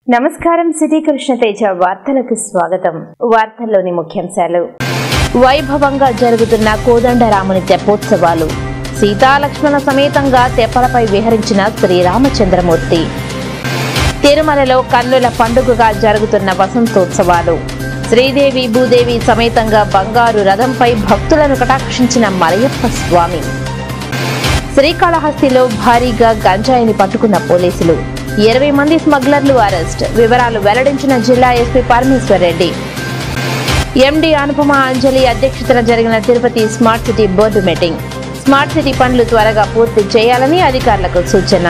నమస్కారం సిటీ కృష్ణతేజ వార్తలకు స్వాగతం వార్తల్లోని ముఖ్యాంశాలు వైభవంగా జరుగుతున్న కోదండరాముని తెప్పోత్సవాలు సీతాలక్ష్మణ సమేతంగా తెప్పలపై విహరించిన శ్రీరామచంద్రమూర్తి తిరుమలలో కన్నుల పండుగగా జరుగుతున్న వసంతోత్సవాలు శ్రీదేవి భూదేవి సమేతంగా బంగారు రథంపై భక్తులను కటాక్షించిన మలయప్ప స్వామి శ్రీకాళహస్తిలో భారీగా గంజాయిని పట్టుకున్న పోలీసులు ఇరవై మంది స్మగ్లర్లు అరెస్ట్ వివరాలు వెల్లడించిన జిల్లా ఎస్పీ పరమేశ్వర్ రెడ్డి ఎండి అనుపమ అంజలి అధ్యక్షతన జరిగిన Tirupati smart city board meeting smart city పనులు త్వరగా పూర్తి చేయాలని అధికారులకు సూచన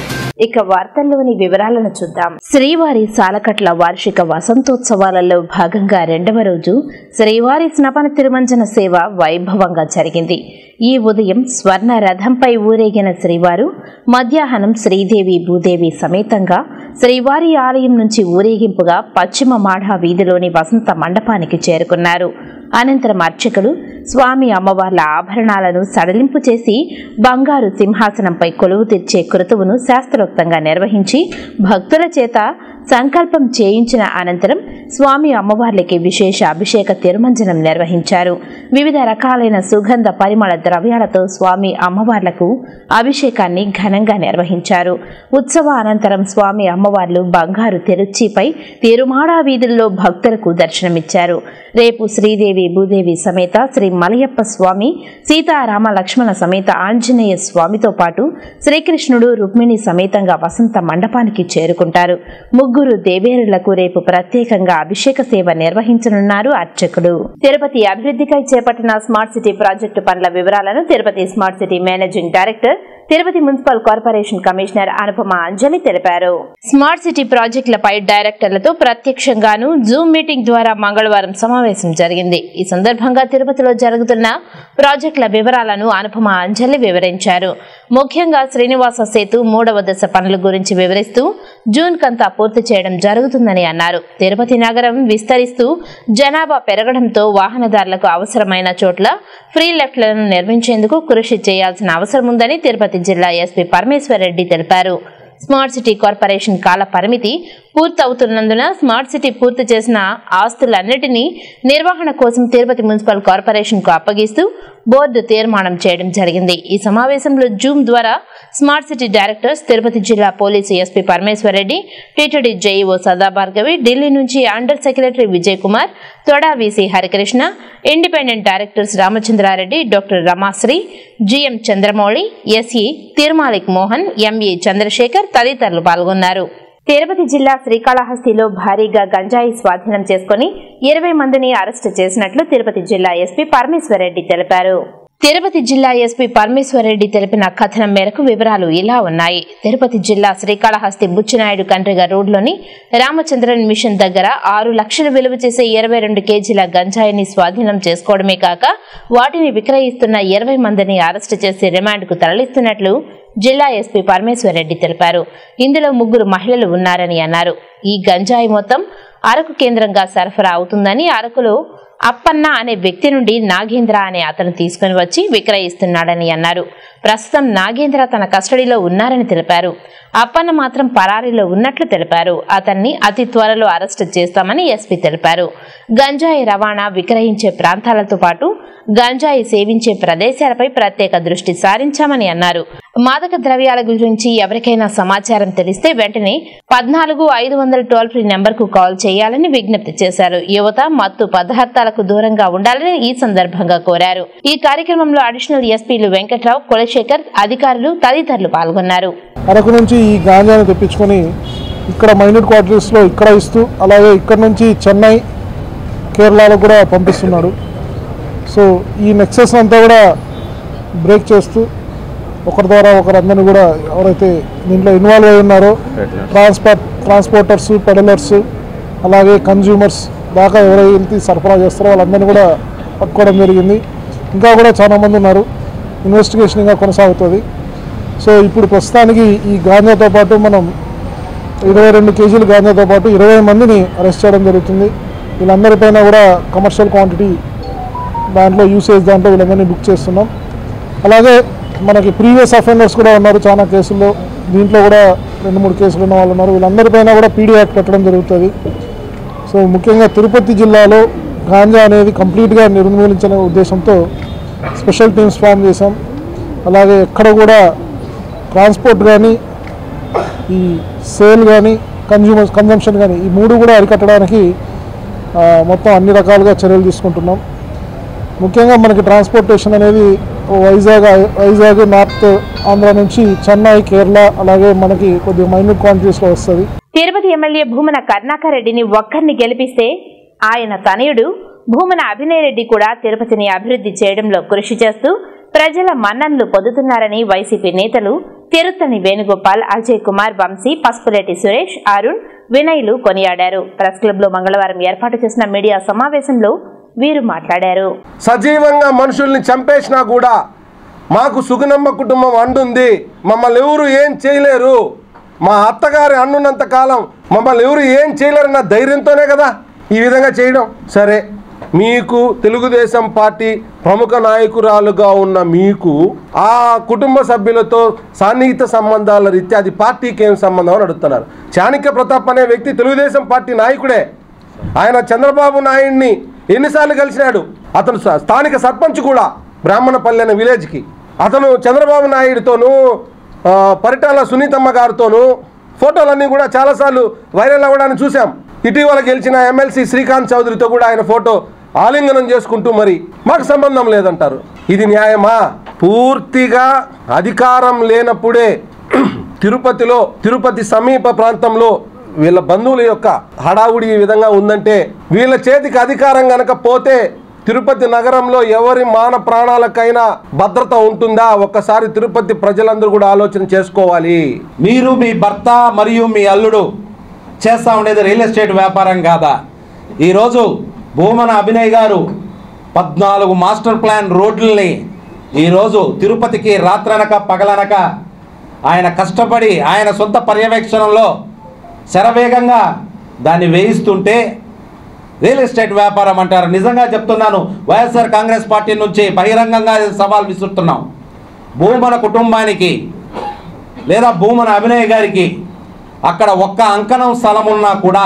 ఇక వార్తల్లోని వివరాలను చూద్దాం శ్రీవారి సాలకట్ల వార్షిక వసంతోత్సవాలలో భాగంగా రెండవ రోజు శ్రీవారి స్నపన తిరుమంజన సేవ వైభవంగా జరిగింది ఈ ఉదయం స్వర్ణ రథంపై ఊరేగిన శ్రీవారు మధ్యాహ్నం శ్రీదేవి భూదేవి సమేతంగా శ్రీవారి ఆలయం నుంచి ఊరేగింపుగా పశ్చిమ మాఢా వీధిలోని వసంత మండపానికి చేరుకున్నారు అనంతరం అర్చకులు స్వామి అమ్మవార్ల ఆభరణాలను సడలింపు చేసి బంగారు సింహాసనంపై కొలువు తీర్చే కృతువును శాస్త్రోక్తంగా నిర్వహించి భక్తుల చేత సంకల్పం చేయించిన అనంతరం స్వామి అమ్మవార్లకి విశేష అభిషేక తిరుమంజనం నిర్వహించారు వివిధ రకాలైన సుగంధ పరిమళ ద్రవ్యాలతో స్వామి అమ్మవార్లకు అభిషేకాన్ని ఘనంగా నిర్వహించారు ఉత్సవ అనంతరం స్వామి అమ్మవార్లు బంగారు తెరుచ్చిపై తిరుమాడా వీధుల్లో భక్తులకు దర్శనమిచ్చారు రేపు శ్రీదేవి భూదేవి సమేత శ్రీ మలయప్ప స్వామి సీతారామ లక్ష్మణ సమేత ఆంజనేయ స్వామితో పాటు శ్రీకృష్ణుడు రుక్మిణి సమేతంగా వసంత మండపానికి చేరుకుంటారు ముగ్గురు దేవేరులకు రేపు ప్రత్యేకంగా అభిషేక సేవ నిర్వహించనున్నారు అర్చకుడు తిరుపతి అభివృద్ధికై చేపట్టిన స్మార్ట్ సిటీ ప్రాజెక్టు పనుల వివరాలను Tirupati smart city managing director Tirupati municipal corporation commissioner Anupama Anjali తెలిపారు స్మార్ట్ సిటీ ప్రాజెక్టులపై డైరెక్టర్లతో ప్రత్యక్షంగాను జూమ్ మీటింగ్ ద్వారా మంగళవారం సమావేశం జరిగింది ఈ సందర్భంగా తిరుపతిలో జరుగుతున్న ప్రాజెక్టుల వివరాలను అనుపమ అంజలి వివరించారు ముఖ్యంగా శ్రీనివాస సేతు మూడవ దశ పనుల గురించి వివరిస్తూ జూన్ కంతా పూర్తి చేయడం జరుగుతుందని అన్నారు తిరుపతి నగరం విస్తరిస్తూ జనాభా పెరగడంతో వాహనదారులకు అవసరమైన చోట్ల ఫ్రీ లెఫ్ట్లను నిర్మించేందుకు కృషి చేయాల్సిన అవసరం ఉందని తిరుపతి జిల్లా ఎస్పీ పరమేశ్వర్ రెడ్డి తెలిపారు స్మార్ట్ సిటీ కార్పొరేషన్ కాల పరిమితి పూర్తవుతున్నందున స్మార్ట్ సిటీ పూర్తి చేసిన ఆస్తులన్నిటినీ నిర్వహణ కోసం తిరుపతి మున్సిపల్ కార్పొరేషన్ కు అప్పగిస్తూ బోర్డు తీర్మానం చేయడం జరిగింది ఈ సమావేశంలో జూమ్ ద్వారా స్మార్ట్ సిటీ డైరెక్టర్స్ తిరుపతి జిల్లా police SP Parameshwar Reddy TTD JEO Sadabhargavi Delhi నుంచి under secretary Vijay Kumar TUDA VC Harikrishna independent directors Ramachandra Reddy doctor Ramasri GM Chandramouli SE Tirumalik Mohan ME Chandrasekhar తదితరులు పాల్గొన్నారు తిరుపతి జిల్లా శ్రీకాళహస్తిలో భారీగా గంజాయి స్వాధీనం చేసుకుని ఇరవై మందిని అరెస్టు చేసినట్లు తిరుపతి జిల్లా ఎస్పీ పరమేశ్వరరెడ్డి తెలిపారు తిరుపతి జిల్లా ఎస్పీ పరమేశ్వరరెడ్డి తెలిపిన కథనం మేరకు వివరాలు ఇలా ఉన్నాయి తిరుపతి జిల్లా శ్రీకాళహస్తి బుచ్చినాయుడు కండ్రిగ రోడ్లోని రామచంద్రన్ మిషన్ దగ్గర ఆరు లక్షలు విలువ చేసే ఇరవై రెండు కేజీల గంజాయిని స్వాధీనం చేసుకోవడమే కాక వాటిని విక్రయిస్తున్న ఇరవై మందిని అరెస్టు చేసి రిమాండ్కు తరలిస్తున్నట్లు జిల్లా ఎస్పీ పరమేశ్వరరెడ్డి తెలిపారు ఇందులో ముగ్గురు మహిళలు ఉన్నారని అన్నారు ఈ గంజాయి మొత్తం అరకు కేంద్రంగా సరఫరా అవుతుందని అరకులో అప్పన్న అనే వ్యక్తి నుండి నాగేంద్ర అనే అతను తీసుకుని వచ్చి విక్రయిస్తున్నాడని అన్నారు ప్రస్తుతం నాగేంద్ర తన కస్టడీలో ఉన్నారని తెలిపారు అప్పన్న మాత్రం పరారీలో ఉన్నట్లు తెలిపారు అతన్ని అతి త్వరలో అరెస్టు చేస్తామని ఎస్పీ తెలిపారు గంజాయి రవాణా విక్రయించే ప్రాంతాలతో పాటు గంజాయి సేవించే ప్రదేశాలపై ప్రత్యేక దృష్టి సారించామని అన్నారు మాదక ద్రవ్యాల గురించి ఎవరికైనా సమాచారం తెలిస్తే వెంటనే పద్నాలుగు ఐదు వందల టోల్ ఫ్రీ నెంబర్కు కాల్ చేయాలని విజ్ఞప్తి చేశారు యువత మత్తు పదార్థాలకు దూరంగా ఉండాలని ఈ సందర్భంగా కోరారు ఈ కార్యక్రమంలో అడిషనల్ ఎస్పీలు వెంకట్రావు కులశేఖర్ అధికారులు తదితరులు పాల్గొన్నారు అరకు నుంచి ఈ గాంజాని తెప్పించుకొని ఇక్కడ మైనూర్ క్వార్టర్స్లో ఇక్కడ ఇస్తూ అలాగే ఇక్కడ నుంచి చెన్నై కేరళలో కూడా పంపిస్తున్నాడు సో ఈ నెక్సెస్ అంతా కూడా బ్రేక్ చేస్తూ ఒకరి ద్వారా ఒకరందరినీ కూడా ఎవరైతే దీంట్లో ఇన్వాల్వ్ అయి ఉన్నారో ట్రాన్స్పోర్ట్ ట్రాన్స్పోర్టర్స్ పెడలర్స్ అలాగే కన్జ్యూమర్స్ దాకా ఎవరైతే సరఫరా చేస్తారో వాళ్ళందరినీ కూడా పట్టుకోవడం జరిగింది ఇంకా కూడా చాలామంది ఉన్నారు ఇన్వెస్టిగేషన్ ఇంకా కొనసాగుతుంది సో ఇప్పుడు ప్రస్తుతానికి ఈ గాంజాతో పాటు మనం ఇరవై రెండు కేజీల గాంజాతో పాటు ఇరవై మందిని అరెస్ట్ చేయడం జరుగుతుంది వీళ్ళందరిపైన కూడా కమర్షియల్ క్వాంటిటీ దాంట్లో యూసేజ్ దాంట్లో వీళ్ళందరినీ బుక్ చేస్తున్నాం అలాగే మనకి ప్రీవియస్ అఫెండర్స్ కూడా ఉన్నారు చాలా కేసుల్లో దీంట్లో కూడా రెండు మూడు కేసులు ఉన్న వాళ్ళు ఉన్నారు వీళ్ళందరిపైన కూడా పీడీ యాక్ట్ పెట్టడం జరుగుతుంది సో ముఖ్యంగా తిరుపతి జిల్లాలో గాంజా అనేది కంప్లీట్గా నిర్మూలించనే ఉద్దేశంతో స్పెషల్ టీమ్స్ ఫామ్ చేశాం అలాగే ఎక్కడ కూడా ట్రాన్స్పోర్ట్ కానీ ఈ సేల్ కానీ కన్జ్యూమర్స్ కన్జంప్షన్ కానీ ఈ మూడు కూడా అరికట్టడానికి ఆ, మొత్తం అన్ని రకాలుగా చర్యలు తీసుకుంటున్నాం ముఖ్యంగా మనకి ట్రాన్స్పోర్టేషన్ అనేది వైజాగ్ వైజాగ్ నార్త్ ఆంధ్ర నుంచి చెన్నై కేరళ అలాగే మనకి కొద్దిగా మైన్యూట్ క్వాంటిటీస్లో వస్తుంది తిరుపతి ఎమ్మెల్యే భూమన కరుణాకర్ రెడ్డిని ఒక్కరిని గెలిపిస్తే ఆయన తనయుడు భూమన అభినయ్ రెడ్డి కూడా తిరుపతిని అభివృద్ధి చేయడంలో కృషి చేస్తూ ప్రజల మన్ననలు పొందుతున్నారని వైసీపీ నేతలు తిరుత్తని వేణుగోపాల్ అజయ్ కుమార్ వంశీ పసుపులేటి సురేష్ అరుణ్ వినయ్లు కొనియాడారు ప్రెస్ క్లబ్ లో మంగళవారం ఏర్పాటు చేసిన మీడియా సమావేశంలో వీరు మాట్లాడారు సజీవంగా మనుషుల్ని చంపేసినా కూడా మాకు సుగుణమ్మ కుటుంబం అండుంది మమ్మల్ని ఎవరు ఏం చేయలేరు మా అత్తగారి అండున్నంత కాలం మమ్మల్ని ఎవరు ఏం చేయలేరన్న ధైర్యంతోనే కదా ఈ విధంగా చేయడం సరే మీకు తెలుగుదేశం పార్టీ ప్రముఖ నాయకురాలుగా ఉన్న మీకు ఆ కుటుంబ సభ్యులతో సాన్నిహిత సంబంధాల రీత్యా అది పార్టీకి ఏం సంబంధం అని అడుగుతున్నారు చాణక్య ప్రతాప్ అనే వ్యక్తి తెలుగుదేశం పార్టీ నాయకుడే ఆయన చంద్రబాబు నాయుడిని ఎన్నిసార్లు కలిసినాడు అతను స- స్థానిక సర్పంచ్ కూడా బ్రాహ్మణపల్లి అనే విలేజ్కి అతను చంద్రబాబు నాయుడుతోనూ ఆ, పరిటాల సునీతమ్మ గారితోనూ ఫోటోలన్నీ కూడా చాలాసార్లు వైరల్ అవ్వడాన్ని చూసాం ఇటీవల గెలిచిన ఎమ్మెల్సీ శ్రీకాంత్ చౌదరితో కూడా ఆయన ఫోటో ఆలింగనం చేసుకుంటూ మరి మాకు సంబంధం లేదంటారు ఇది న్యాయమా పూర్తిగా అధికారం లేనప్పుడే తిరుపతిలో తిరుపతి సమీప ప్రాంతంలో వీళ్ళ బంధువుల యొక్క హడావుడి ఈ విధంగా ఉందంటే వీళ్ళ చేతికి అధికారం గనక పోతే తిరుపతి నగరంలో ఎవరి మాన ప్రాణాలకైనా భద్రత ఉంటుందా ఒక్కసారి తిరుపతి ప్రజలందరూ కూడా ఆలోచన చేసుకోవాలి మీరు మీ భర్త మరియు మీ అల్లుడు చేస్తూ ఉండేది రియల్ ఎస్టేట్ వ్యాపారం కాదా ఈరోజు భూమన అభినయ్ గారు పద్నాలుగు మాస్టర్ ప్లాన్ రోడ్లని ఈరోజు తిరుపతికి రాత్రనక పగలనక ఆయన కష్టపడి ఆయన సొంత పర్యవేక్షణలో శరవేగంగా దాన్ని వేయిస్తుంటే రియల్ ఎస్టేట్ వ్యాపారం అంటారు నిజంగా చెప్తున్నాను వైఎస్ఆర్ కాంగ్రెస్ పార్టీ నుంచి బహిరంగంగా సవాల్ విసురుతున్నాం భూమన కుటుంబానికి లేదా భూమన అభినయ్ గారికి అక్కడ ఒక్క అంకణం స్థలం ఉన్నా కూడా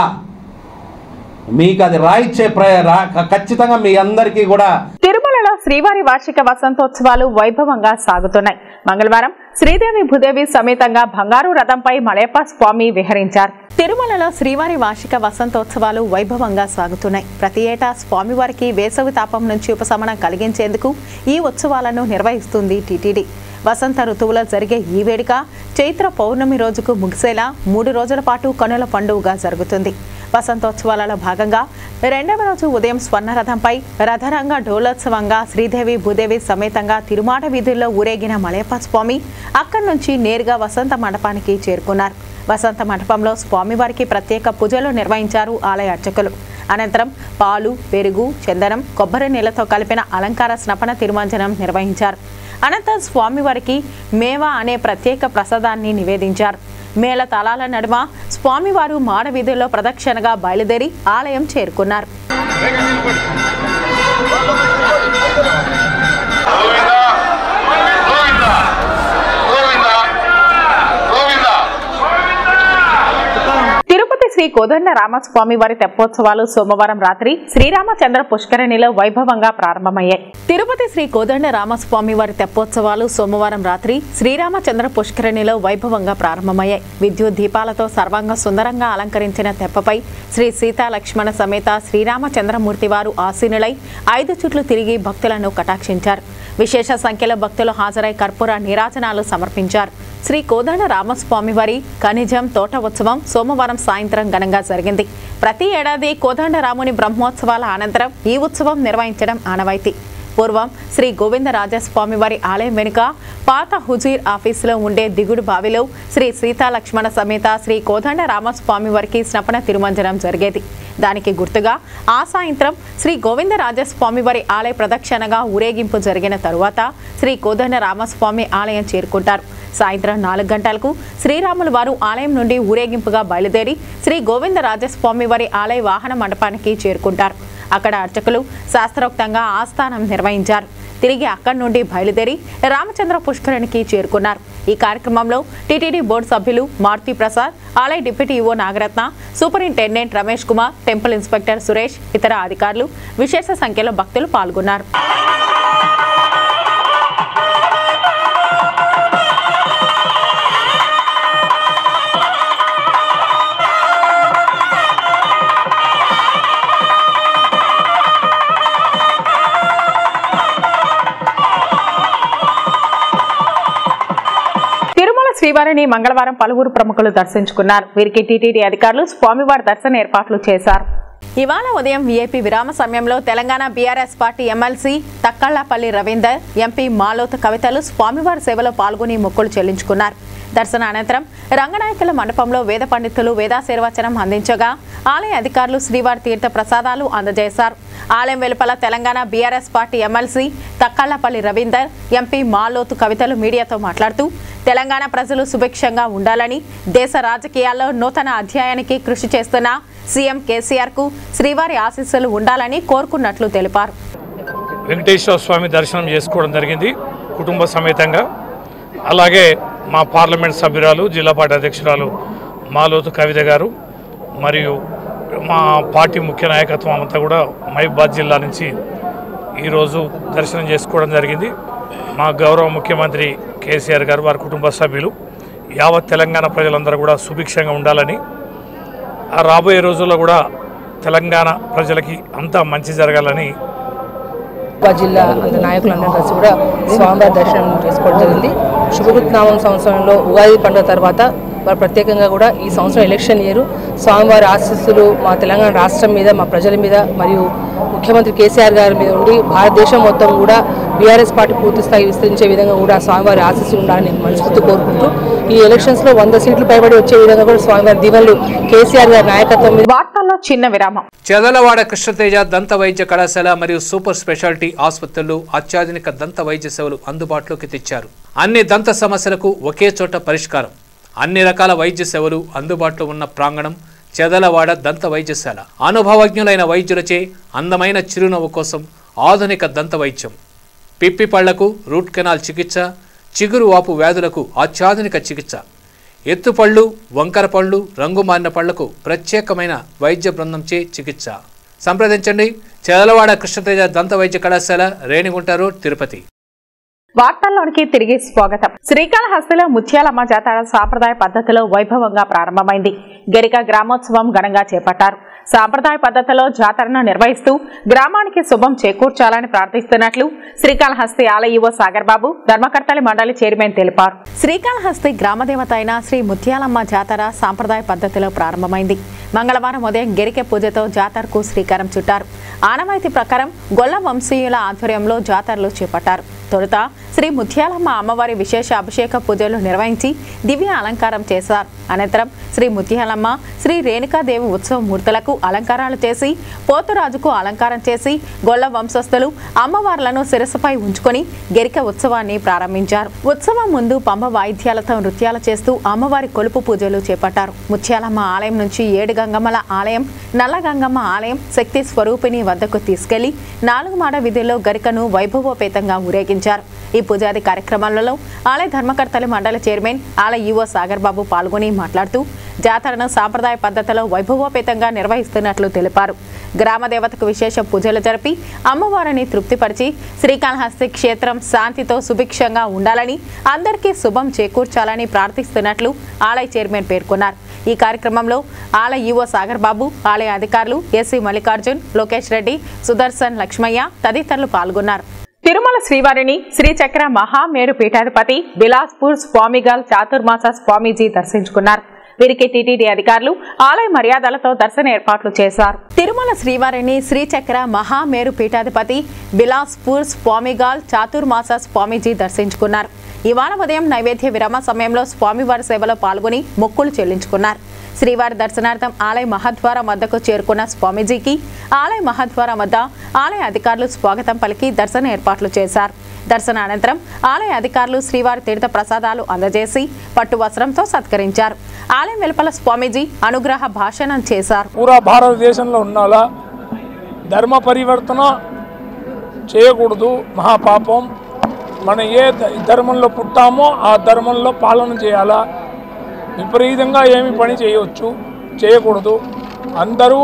మీకు అది రాయిచ్చే ప్ర రా- ఖచ్చితంగా మీ అందరికీ కూడా తిరుమలలో శ్రీవారి వార్షిక వసంతోత్సవాలు వైభవంగా సాగుతున్నాయి మంగళవారం శ్రీదేవి భూదేవి సమేతంగా బంగారు రథంపై మలయప్ప స్వామి విహరించారు తిరుమలలో శ్రీవారి వార్షిక వసంతోత్సవాలు వైభవంగా సాగుతున్నాయి ప్రతి ఏటా స్వామివారికి వేసవి తాపం నుంచి ఉపశమనం కలిగించేందుకు ఈ ఉత్సవాలను నిర్వహిస్తుంది టీటీడీ వసంత ఋతువులో జరిగే ఈ వేడుక చైత్ర పౌర్ణమి రోజుకు ముగిసేలా మూడు రోజుల పాటు కనుల పండుగగా జరుగుతుంది వసంతోత్సవాలలో భాగంగా రెండవ రోజు ఉదయం స్వర్ణరథంపై రథరంగ డోలోత్సవంగా శ్రీదేవి భూదేవి సమేతంగా తిరుమాట వీధుల్లో ఊరేగిన మలయప్ప స్వామి అక్కడి నుంచి నేరుగా వసంత మండపానికి చేరుకున్నారు వసంత మండపంలో స్వామివారికి ప్రత్యేక పూజలు నిర్వహించారు ఆలయ అర్చకులు అనంతరం పాలు పెరుగు చందనం కొబ్బరి నీళ్లతో కలిపిన అలంకార స్నపన తిరుమంజనం నిర్వహించారు అనంతరం స్వామివారికి మేవా అనే ప్రత్యేక ప్రసాదాన్ని నివేదించారు మేళ తాళాల నడుమ స్వామివారు మాడవీధుల్లో ప్రదక్షిణగా బయలుదేరి ఆలయం చేరుకున్నారు గోవింద గోవింద గోవింద గోవింద తిరుపతి శ్రీ కోదండ రామస్వామి వారి తెప్పోత్సవాలు సోమవారం రాత్రి శ్రీరామచంద్ర పుష్కరిణిలో వైభవంగా ప్రారంభమయ్యాయి తిరుపతి శ్రీ కోదండ రామస్వామి వారి తెప్పోత్సవాలు సోమవారం రాత్రి శ్రీరామచంద్ర పుష్కరిణిలో వైభవంగా ప్రారంభమయ్యాయి విద్యుత్ దీపాలతో సర్వాంగ సుందరంగా అలంకరించిన తెప్పపై శ్రీ సీతా లక్ష్మణ సమేత శ్రీరామచంద్రమూర్తి వారు ఆసీనులై ఐదు చుట్లు తిరిగి భక్తులను కటాక్షించారు విశేష సంఖ్యలో భక్తులు హాజరై కర్పూర నీరాజనాలు సమర్పించారు శ్రీ కోదండ రామస్వామి వారి ఖనిజం తోట ఉత్సవం సోమవారం సాయంత్రం ఘనంగా జరిగింది ప్రతి ఏడాది కోదండ రాముని బ్రహ్మోత్సవాల అనంతరం ఈ ఉత్సవం నిర్వహించడం ఆనవాయితీ పూర్వం శ్రీ గోవిందరాజస్వామి వారి ఆలయం వెనుక పాత హుజీర్ ఆఫీసులో ఉండే దిగుడు బావిలో శ్రీ సీతా లక్ష్మణ సమేత శ్రీ కోదండ రామస్వామి వారికి స్నపన తిరుమంజనం జరిగేది దానికి గుర్తుగా ఆ సాయంత్రం శ్రీ గోవిందరాజస్వామి వారి ఆలయ ప్రదక్షిణగా ఊరేగింపు జరిగిన తరువాత శ్రీ కోదండ రామస్వామి ఆలయం చేరుకుంటారు సాయంత్రం నాలుగు గంటలకు శ్రీరాములు వారు ఆలయం నుండి ఊరేగింపుగా బయలుదేరి శ్రీ గోవిందరాజస్వామి వారి ఆలయ వాహన మండపానికి చేరుకుంటారు అక్కడ అర్చకులు శాస్త్రోక్తంగా ఆస్థానం నిర్వహించారు తిరిగి అక్కడి నుండి బయలుదేరి రామచంద్ర పుష్కరునికి చేరుకున్నారు ఈ కార్యక్రమంలో టీటీడీ బోర్డు సభ్యులు మారుతి ప్రసాద్ ఆలయ deputy EO Nagaratna superintendent Ramesh Kumar temple inspector Suresh ఇతర అధికారులు విశేష సంఖ్యలో భక్తులు పాల్గొన్నారు తిరుమల శ్రీవారిని మంగళవారం పలువురు ప్రముఖులు దర్శించుకున్నారు వీరికి టీటీడీ అధికారులు స్వామివారి దర్శన ఏర్పాట్లు చేశారు ఇవాళ ఉదయం వీఐపీ విరామ సమయంలో Telangana BRS party MLC Takkallapalli Ravinder MP Maloth కవితలు స్వామివారి సేవలో పాల్గొని మొక్కులు చెల్లించుకున్నారు దర్శన అనంతరం రంగనాయకుల మండపంలో వేద పండితులు వేదాశీర్వచనం అందించగా ఆలయ అధికారులు శ్రీవారి తీర్థ ప్రసాదాలు అందజేశారు ఆలయం వెలుపల Telangana BRS party MLC Takkallapalli Ravinder MP Maloth కవితలు మీడియాతో మాట్లాడుతూ తెలంగాణ ప్రజలు సుభిక్షంగా ఉండాలని దేశ రాజకీయాల్లో నూతన అధ్యాయానికి కృషి చేస్తున్న సీఎం కేసీఆర్ కు శ్రీవారి ఆశీస్సులు ఉండాలని కోరుకున్నట్లు తెలిపారు వెంకటేశ్వర స్వామి దర్శనం చేసుకోవడం జరిగింది కుటుంబ సమేతంగా అలాగే మా పార్లమెంట్ సభ్యురాలు జిల్లా పార్టీ అధ్యక్షురాలు మాలోతు కవిత గారు మరియు మా పార్టీ ముఖ్య నాయకత్వం అంతా కూడా మహబూబాద్ జిల్లా నుంచి ఈరోజు దర్శనం చేసుకోవడం జరిగింది మా గౌరవ ముఖ్యమంత్రి కేసీఆర్ గారు వారి కుటుంబ సభ్యులు యావత్ తెలంగాణ ప్రజలందరూ కూడా సుభిక్షంగా ఉండాలని ఆ రాబోయే రోజుల్లో కూడా తెలంగాణ ప్రజలకి అంతా మంచి జరగాలని మా జిల్లా అంత నాయకులందరూ కలిసి కూడా స్వామివారి దర్శనం చేసుకోవడం జరిగింది శుభకృత్నామం సంవత్సరంలో ఉగాది పండుగ తర్వాత వారు ప్రత్యేకంగా కూడా ఈ సంవత్సరం ఎలక్షన్ ఇయర్ స్వామివారి ఆశీస్సులు మా తెలంగాణ రాష్ట్రం మీద మా ప్రజల మీద మరియు ముఖ్యమంత్రి కేసీఆర్ గారి మీద ఉండి భారతదేశం మొత్తం కూడా బీఆర్ఎస్ పార్టీ పూర్తి స్థాయి విస్తరించే విధంగా కూడా స్వామివారి ఆశీస్సులు ఉండాలని నేను మనస్ఫూర్తి కోరుకుంటూ ఈ ఎలక్షన్స్లో వంద సీట్లు పైబడి వచ్చే విధంగా కూడా స్వామివారి దీవెనలు కేసీఆర్ గారి నాయకత్వం మీద వార్తల్లో చిన్న విరామం చెదలవాడ కృష్ణతేజ దంత వైద్య కళాశాల మరియు సూపర్ స్పెషాలిటీ ఆసుపత్రులు అత్యాధునిక దంత వైద్య సేవలు అందుబాటులోకి తెచ్చారు అన్ని దంత సమస్యలకు ఒకే చోట పరిష్కారం అన్ని రకాల వైద్య సేవలు అందుబాటులో ఉన్న ప్రాంగణం చెదలవాడ దంత వైద్యశాల అనుభవజ్ఞులైన వైద్యులచే అందమైన చిరునవ్వు కోసం ఆధునిక దంత వైద్యం పిప్పి పళ్లకు రూట్ కెనాల్ చికిత్స చిగురు వాపు వ్యాధులకు అత్యాధునిక చికిత్స ఎత్తుపళ్ళు వంకర పళ్ళు రంగు మారిన పళ్లకు ప్రత్యేకమైన వైద్య బృందంచే చికిత్స సంప్రదించండి చెదలవాడ కృష్ణతేజ దంత వైద్య కళాశాల రేణిగుంట రోడ్ తిరుపతి వార్తల్లోనికి తిరిగి స్వాగతం శ్రీకాళహస్తిలో ముత్యాలమ్మ జాతర సాంప్రదాయ పద్ధతిలో వైభవంగా ప్రారంభమైంది గరిక గ్రామోత్సవం ఘనంగా చేపట్టారు సాంప్రదాయ పద్ధతిలో జాతరను నిర్వహిస్తూ గ్రామానికి శుభం చేకూర్చాలని ప్రార్థిస్తున్నట్లు శ్రీకాళహస్తి ఆలయ ఈవో సాగర్ బాబు ధర్మకర్తలి మండలి చైర్మన్ తెలిపారు శ్రీకాళహస్తి గ్రామదేవత అయిన శ్రీ ముత్యాలమ్మ జాతర సాంప్రదాయ పద్ధతిలో ప్రారంభమైంది మంగళవారం ఉదయం గెరికె పూజతో జాతరకు శ్రీకారం చుట్టారు ఆనవాయితీ ప్రకారం గొల్ల వంశీయుల ఆధ్వర్యంలో జాతరలు చేపట్టారు తొలుత శ్రీ ముత్యాలమ్మ అమ్మవారి విశేష అభిషేక పూజలు నిర్వహించి దివ్య అలంకారం చేశారు అనంతరం శ్రీ ముత్యాలమ్మ శ్రీ రేణుకాదేవి ఉత్సవ మూర్తులకు అలంకారాలు చేసి పోతురాజుకు అలంకారం చేసి గొల్ల వంశస్థులు అమ్మవార్లను శిరస్సుపై ఉంచుకొని గెరిక ఉత్సవాన్ని ప్రారంభించారు ఉత్సవం ముందు పంబ వాయిద్యాలతో నృత్యాలు చేస్తూ అమ్మవారి కొలుపు పూజలు చేపట్టారు ముత్యాలమ్మ ఆలయం నుంచి ఏడు గంగమ్మల ఆలయం నల్ల గంగమ్మ ఆలయం శక్తి స్వరూపిణి వద్దకు తీసుకెళ్లి నాలుగు మాడ వీధుల్లో గరికను వైభవోపేతంగా ఊరేగించారు ఈ పూజాది కార్యక్రమాలలో ఆలయ ధర్మకర్తల మండలి చైర్మన్ ఆలయ ఈవో సాగర్ బాబు పాల్గొని మాట్లాడుతూ జాతరను సాంప్రదాయ పద్ధతిలో వైభవోపేతంగా నిర్వహిస్తున్నట్లు తెలిపారు గ్రామ దేవతకు విశేష పూజలు జరిపి అమ్మవారిని తృప్తిపరిచి శ్రీకాళహస్తి క్షేత్రం శాంతితో సుభిక్షంగా ఉండాలని అందరికీ శుభం చేకూర్చాలని ప్రార్థిస్తున్నట్లు ఆలయ చైర్మన్ పేర్కొన్నారు ఈ కార్యక్రమంలో ఆలయ ఈవో సాగర్ బాబు ఆలయ అధికారులు ఎస్సీ మల్లికార్జున్ లోకేష్ రెడ్డి సుదర్శన్ లక్ష్మయ్య తదితరులు పాల్గొన్నారు తిరుమల శ్రీవారిని శ్రీచక్ర మహామేరు పీఠాధిపతి బిలాస్పూర్ స్వామిగాల్ చాతుర్మాస స్వామీజీ దర్శించుకున్నారు వీరికి టీటీడీ అధికారులు ఆలయ మర్యాదలతో దర్శన ఏర్పాట్లు చేశారు తిరుమల శ్రీవారిని శ్రీచక్ర మహామేరు పీఠాధిపతి బిలాస్పూర్ స్వామిగాల్ చాతుర్మాస స్వామీజీ దర్శించుకున్నారు ఇవాళ ఉదయం నైవేద్య విరామ సమయంలో స్వామివారి సేవలో పాల్గొని మొక్కులు చెల్లించుకున్నారు శ్రీవారి దర్శనార్థం ఆలయ మహద్వారం వద్దకు చేరుకున్న స్వామీజీకి ఆలయ మహద్వారం వద్ద ఆలయ అధికారులు స్వాగతం పలికి దర్శన ఏర్పాట్లు చేశారు దర్శన అనంతరం ఆలయ అధికారులు శ్రీవారి తీర్థ ప్రసాదాలు అందజేసి పట్టు వస్త్రంతో సత్కరించారు ఆలయం వెలుపల స్వామీజీ అనుగ్రహ భాషణం చేశారు పూరా భారతదేశంలో ఉన్నాలా ధర్మ పరివర్తన చేయకూడదు మహాపాపం మనం ఏ ధ- ధర్మంలో పుట్టామో ఆ ధర్మంలో పాలన చేయాలా విపరీతంగా ఏమి పని చేయవచ్చు చేయకూడదు అందరూ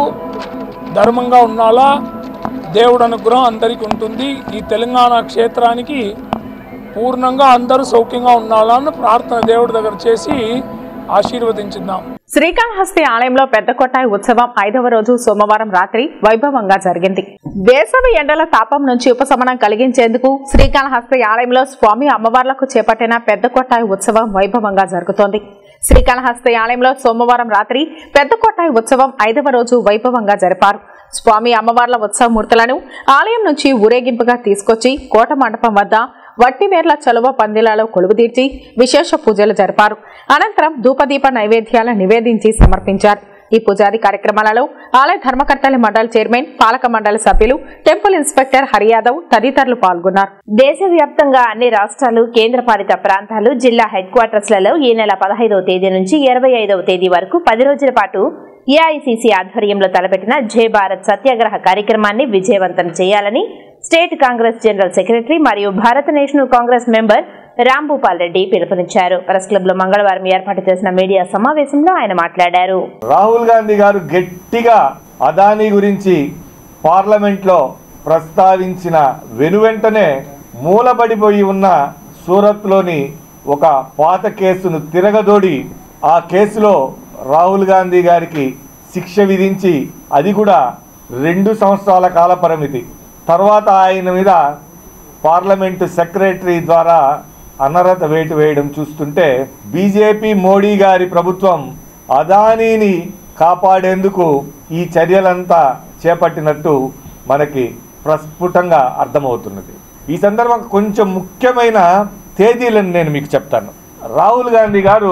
ధర్మంగా ఉండాలా దేవుడు అనుగ్రహం అందరికీ ఉంటుంది ఈ తెలంగాణ క్షేత్రానికి పూర్ణంగా అందరూ సౌఖ్యంగా ఉండాలని ప్రార్థన దేవుడి దగ్గర చేసి ఆశీర్వదించుదాం శ్రీకాళహస్తి ఆలయంలో పెద్ద కొట్టాయి ఉత్సవం ఐదవ రోజు సోమవారం రాత్రి వైభవంగా జరిగింది వేసవి ఎండల తాపం నుంచి ఉపశమనం కలిగించేందుకు శ్రీకాళహస్తి ఆలయంలో స్వామి అమ్మవార్లకు చేపట్టిన పెద్ద కొట్టాయి ఉత్సవం వైభవంగా జరుగుతోంది శ్రీకాళహస్తి ఆలయంలో సోమవారం రాత్రి పెద్ద కొట్టాయి ఉత్సవం ఐదవ రోజు వైభవంగా జరిపారు స్వామి అమ్మవార్ల ఉత్సవ మూర్తులను ఆలయం నుంచి ఊరేగింపుగా తీసుకొచ్చి కోట మండపం వద్ద వట్టివేర్ల చలువ పందిలాలో కొలువుదీర్చి విశేష పూజలు జరిపారు అనంతరం ధూపదీప నైవేద్యాల నివేదించి సమర్పించారు ఈ పూజాది కార్యక్రమాలలో ఆలయ ధర్మకర్తల మండలి చైర్మన్ పాలక మండలి సభ్యులు టెంపుల్ ఇన్స్పెక్టర్ హరియాదవ్ తదితరులు పాల్గొన్నారు దేశవ్యాప్తంగా అన్ని రాష్ట్రాలు కేంద్రపాలిత ప్రాంతాలు జిల్లా హెడ్ క్వార్టర్స్లలో ఈ నెల పదహైదవ తేదీ నుంచి ఇరవై ఐదవ తేదీ వరకు పది రోజుల పాటు ఏఐసిసి ఆధ్వర్యంలో తలపెట్టిన జై భారత్ సత్యాగ్రహ కార్యక్రమాన్ని విజయవంతం చేయాలని స్టేట్ కాంగ్రెస్ జనరల్ సెక్రటరీ మరియు Bharata national congress member Rambhupal Reddy పిలుపునిచ్చారు ప్రెస్ క్లబ్ లో మంగళవారం ఏర్పాటు చేసిన మీడియా సమావేశంలో ఆయన మాట్లాడారు రాహుల్ గాంధీ గారు గట్టిగా అదానీ గురించి పార్లమెంట్లో ప్రస్తావించిన వెనువెంటనే మూలబడిపోయి ఉన్న సూరత్లోని ఒక పాత కేసును తిరగదోడి ఆ కేసులో రాహుల్ గాంధీ గారికి శిక్ష విధించి అది కూడా రెండు సంవత్సరాల కాల పరిమితి తర్వాత ఆయన మీద పార్లమెంటు సెక్రటరీ ద్వారా అనర్హత వేటు వేయడం చూస్తుంటే బీజేపీ మోడీ గారి ప్రభుత్వం అదానీని కాపాడేందుకు ఈ చర్యలంతా చేపట్టినట్టు మనకి ప్రస్ఫుటంగా అర్థమవుతున్నది ఈ సందర్భంగా కొంచెం ముఖ్యమైన తేదీలను నేను మీకు చెప్తాను రాహుల్ గాంధీ గారు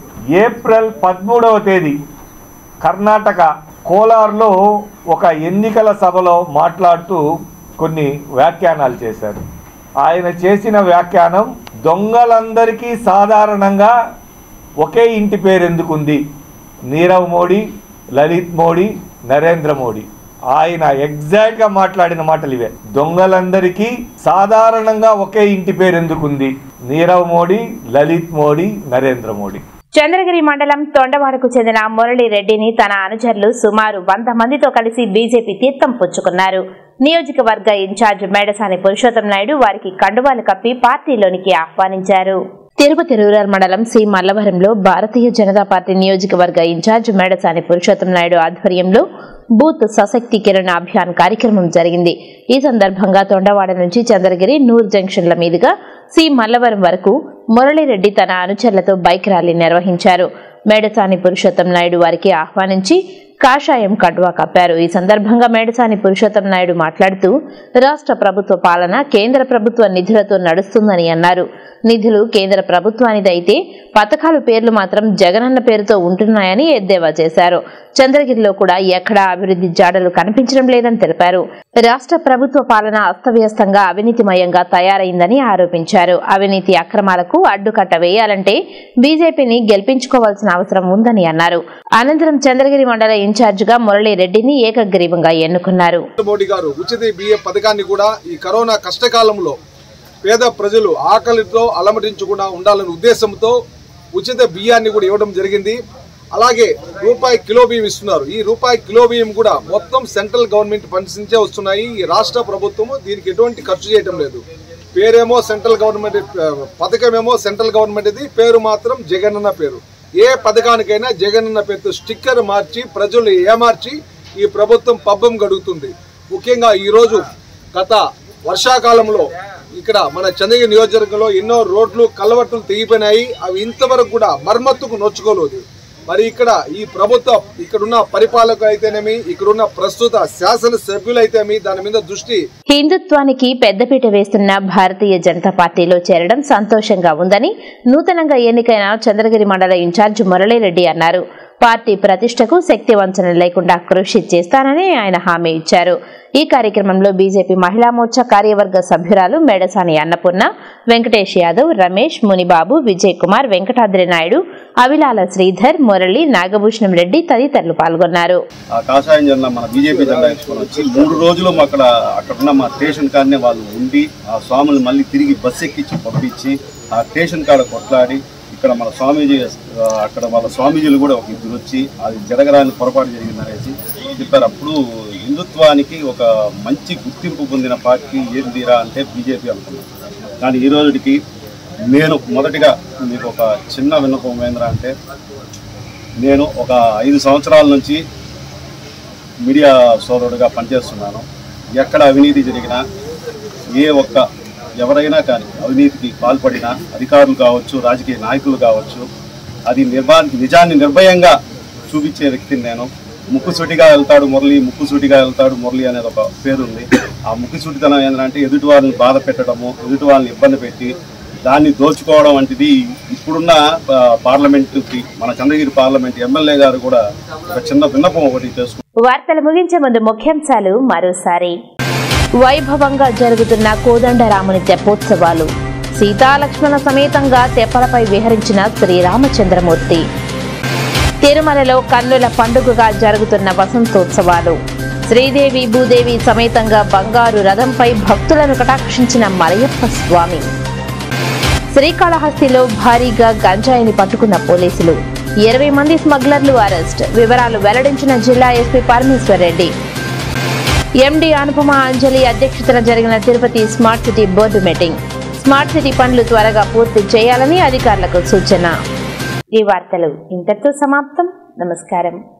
ఏప్రిల్ పదమూడవ తేదీ కర్ణాటక కోలార్లో ఒక ఎన్నికల సభలో మాట్లాడుతూ కొన్ని వ్యాఖ్యానాలు చేశారు ఆయన చేసిన వ్యాఖ్యానం దొంగలందరికీ సాధారణంగా ఒకే ఇంటి పేరు ఎందుకుంది నీరవ్ మోడీ లలిత్ మోడీ నరేంద్ర మోడీ ఆయన ఎగ్జాక్ట్గా మాట్లాడిన మాటలు ఇవే దొంగలందరికీ సాధారణంగా ఒకే ఇంటి పేరు ఎందుకుంది నీరవ్ మోడీ లలిత్ మోడీ నరేంద్ర మోడీ చంద్రగిరి మండలం తొండవాడకు చెందిన మురళిరెడ్డిని తన అనుచరులు సుమారు వంద మందితో కలిసి బీజేపీ తీర్థం పుచ్చుకున్నారు నియోజకవర్గ ఇన్ఛార్జ్ మేడసాని పురుషోత్తం నాయుడు వారికి కండువాలు కప్పి పార్టీలోనికి ఆహ్వానించారు తిరుపతి రూరల్ మండలం సి మల్లవరంలో భారతీయ జనతా పార్టీ నియోజకవర్గ ఇన్ఛార్జ్ మేడసాని పురుషోత్తం నాయుడు ఆధ్వర్యంలో బూత్ సశక్తీకరణ అభియాన్ కార్యక్రమం జరిగింది ఈ సందర్భంగా తొండవాడ నుంచి చంద్రగిరి నూర్ జంక్షన్ల మీదుగా సి మల్లవరం వరకు మురళిరెడ్డి తన అనుచరులతో బైక్ ర్యాలీ నిర్వహించారు మేడసాని పురుషోత్తం నాయుడు వారికి ఆహ్వానించి కాషాయం కడ్వా కప్పారు ఈ సందర్భంగా మేడసాని పురుషోత్తం నాయుడు మాట్లాడుతూ రాష్ట్ర ప్రభుత్వ పాలన కేంద్ర ప్రభుత్వ నిధులతో నడుస్తుందని అన్నారు నిధులు కేంద్ర ప్రభుత్వానిదైతే పథకాలు పేర్లు మాత్రం జగనన్న పేరుతో ఉంటున్నాయని ఎద్దేవా చేశారు చంద్రగిరిలో కూడా ఎక్కడా అభివృద్ధి జాడలు కనిపించడం లేదని తెలిపారు రాష్ట్ర ప్రభుత్వ పాలన అస్తవ్యస్తంగా అవినీతిమయంగా తయారైందని ఆరోపించారు అవినీతి అక్రమాలకు అడ్డుకట్ట వేయాలంటే బీజేపీని గెలిపించుకోవాల్సిన అవసరం ఉందని అన్నారు అనంతరం చంద్రగిరి మండల ఇన్ఛార్జిగా మురళీరెడ్డిని ఏకగ్రీవంగా ఎన్నుకున్నారు మోడీ గారు ఉచిత బియ్య పథకాన్ని కూడా ఈ కరోనా కష్టకాలంలో పేద ప్రజలు ఆకలితో అలమటించకుండా ఉండాలనే ఉద్దేశంతో ఉచిత బియ్యాన్ని కూడా ఇవ్వడం జరిగింది అలాగే రూపాయి కిలో బియ్యం ఇస్తున్నారు ఈ రూపాయి కిలో బియ్యం కూడా మొత్తం సెంట్రల్ గవర్నమెంట్ ఫండ్స్ నుంచే వస్తున్నాయి ఈ రాష్ట్ర ప్రభుత్వము దీనికి ఎటువంటి ఖర్చు చేయడం లేదు పేరేమో సెంట్రల్ గవర్నమెంట్ ఆ, పథకమేమో సెంట్రల్ గవర్నమెంట్ ఇది పేరు మాత్రం జగనన్న పేరు ఏ పథకానికైనా జగనన్న పేరుతో స్టిక్కర్ మార్చి ప్రజలు ఏమార్చి ఈ ప్రభుత్వం పబ్బం గడుగుతుంది ముఖ్యంగా ఈరోజు గత వర్షాకాలంలో ఇక్కడ మన చంద్రగిరి నియోజకవర్గంలో ఎన్నో రోడ్లు కలవట్లు తెగిపోయినాయి అవి ఇంతవరకు కూడా మరమ్మతుకు నొచ్చుకోలేదు మరి ఇక్కడ ఈ ప్రభుత్వం ఇక్కడున్న పరిపాలకులు అయితేనేమి ఇక్కడున్న ప్రస్తుత శాసనసభ్యులు అయితేమి దాని మీద దృష్టి హిందుత్వానికి పెద్దపీట వేస్తున్న భారతీయ జనతా పార్టీలో చేరడం సంతోషంగా ఉందని నూతనంగా ఎన్నికైన చంద్రగిరి మండల ఇన్ఛార్జ్ మురళీరెడ్డి అన్నారు పార్టీ ప్రతిష్టకు శక్తి వంచన లేకుండా కృషి చేస్తానని ఆయన హామీ ఇచ్చారు ఈ కార్యక్రమంలో బీజేపీ మహిళా మోర్చా కార్యవర్గ సభ్యురాలు మెడసాని అన్నపూర్ణ వెంకటేష్ యాదవ్ రమేష్ మునిబాబు విజయ్ కుమార్ వెంకటాద్రి నాయుడు అవిలాల శ్రీధర్ మురళి నాగభూషణం రెడ్డి తదితరులు పాల్గొన్నారు ఆ కాషాయం జెండా మన బీజేపీ జెండా వేసుకొని వచ్చి మూడు రోజులు మా అక్కడ అక్కడ ఉన్న మా స్టేషన్ కాడనే వాళ్ళు ఉండి ఆ స్వాములు మళ్ళీ తిరిగి బస్సు ఎక్కించి పంపించి ఆ స్టేషన్ కాడ కొట్లాడి ఇక్కడ మన స్వామీజీ ఆ, అక్కడ వాళ్ళ స్వామీజీలు కూడా ఒక ఇద్దరు వచ్చి అది జరగరాని పొరపాటు జరిగిందనేసి చెప్పారు అప్పుడు హిందుత్వానికి ఒక మంచి గుర్తింపు పొందిన పార్టీ ఏందిరా అంటే బీజేపీ అనుకున్నాం కానీ ఈ రోజుకి నేను మొదటిగా మీకు ఒక చిన్న విన్నపం ఏంద్రా అంటే నేను ఒక ఐదు సంవత్సరాల నుంచి మీడియా సోదరుడిగా పనిచేస్తున్నాను ఎక్కడ అవినీతి జరిగినా ఏ ఒక్క ఎవరైనా కానీ అవినీతికి పాల్పడినా అధికారులు కావచ్చు రాజకీయ నాయకులు కావచ్చు అది నిర్మా నిజాన్ని నిర్భయంగా చూపించే వ్యక్తిని నేను ముక్కుసూటిగా వెళ్తాడు మురళి ముక్కుసూటిగా వెళ్తాడు మురళి అనేది ఒక పేరు ఉంది ఆ ముక్కుసూటితనం ఏంటంటే ఎదుటి వారిని బాధ పెట్టడము ఎదుటి వాళ్ళని ఇబ్బంది పెట్టి దాన్ని దోచుకోవడం వంటిది ఇప్పుడున్న ఆ, పార్లమెంటుకి మన చంద్రగిరి పార్లమెంట్ ఎమ్మెల్యే గారు కూడా ఒక చిన్న విన్నపం ఒకటి చేసుకుంటారు వార్తలు ముగించే ముందు ముఖ్యాంశాలు మరోసారి వైభవంగా జరుగుతున్న కోదండరాముని తెప్పోత్సవాలు సీతాలక్ష్మణ సమేతంగా తెప్పలపై విహరించిన శ్రీరామచంద్రమూర్తి తిరుమలలో కన్నుల పండుగగా జరుగుతున్న వసంతోత్సవాలు శ్రీదేవి భూదేవి సమేతంగా బంగారు రథంపై భక్తులను కటాక్షించిన మలయప్ప స్వామి శ్రీకాళహస్తిలో భారీగా గంజాయిని పట్టుకున్న పోలీసులు ఇరవై మంది స్మగ్లర్లు అరెస్ట్ వివరాలు వెల్లడించిన జిల్లా ఎస్పీ పరమేశ్వర్ రెడ్డి ఎండీ అనుపమ అంజలి అధ్యక్షతన జరిగిన Tirupati smart city board meeting smart city పనులు త్వరగా పూర్తి చేయాలని అధికారులకు సూచన ఈ వార్తలు ఇంతటితో సమాప్తం నమస్కారం